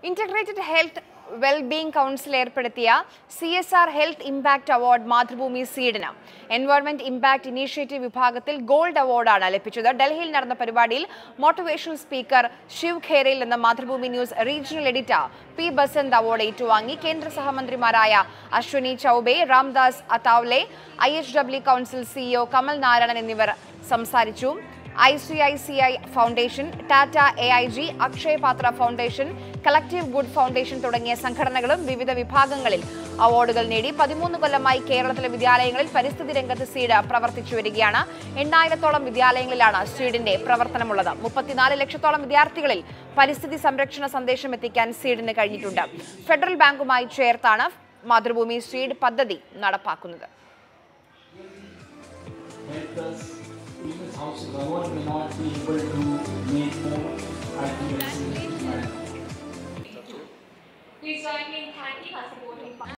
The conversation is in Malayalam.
ഇന്റഗ്രേറ്റഡ് ഹെൽത്ത് വെൽബീയിങ് കൗൺസിൽ ഏർപ്പെടുത്തിയ C S R health impact award Mathrubhumi സീഡിന് എൻവയോൺമെന്റ് ഇമ്പാക്ട് ഇനീഷ്യേറ്റീവ് വിഭാഗത്തിൽ ഗോൾഡ് അവാർഡാണ് ലഭിച്ചത് ഡൽഹിയിൽ നടന്ന പരിപാടിയിൽ മോട്ടിവേഷണൽ സ്പീക്കർ ശിവ് ഖേരയിൽ നിന്ന് Mathrubhumi news regional editor P Basanth award ഏറ്റുവാങ്ങി കേന്ദ്ര സഹമന്ത്രിമാരായ Ashwini Choubey Ramdas Athawale I H W council CEO Kamal Narayanan എന്നിവർ സംസാരിച്ചു I C I C I foundation Tata A I G Akshaya Patra foundation collective good foundation തുടങ്ങിയ സംഘടനകളും വിവിധ വിഭാഗങ്ങളിൽ അവാർഡുകൾ നേടി പതിമൂന്ന് കൊല്ലമായി കേരളത്തിലെ വിദ്യാലയങ്ങളിൽ പരിസ്ഥിതി രംഗത്ത് സീഡ് പ്രവർത്തിച്ചു വരികയാണ് എണ്ണായിരത്തോളം വിദ്യാലയങ്ങളിലാണ് സീഡിന്റെ പ്രവർത്തനമുള്ളത് മുപ്പത്തിനാല് ലക്ഷത്തോളം വിദ്യാർത്ഥികളിൽ പരിസ്ഥിതി സംരക്ഷണ സന്ദേശം എത്തിക്കാൻ സീഡിന് കഴിഞ്ഞിട്ടുണ്ട് ഫെഡറൽ ബാങ്കുമായി ചേർത്താണ് മാതൃഭൂമി സീഡ് പദ്ധതി നടപ്പാക്കുന്നത് help us in this house. Government may not be able to make more IPLC. Please join me in thanking our supporting partners.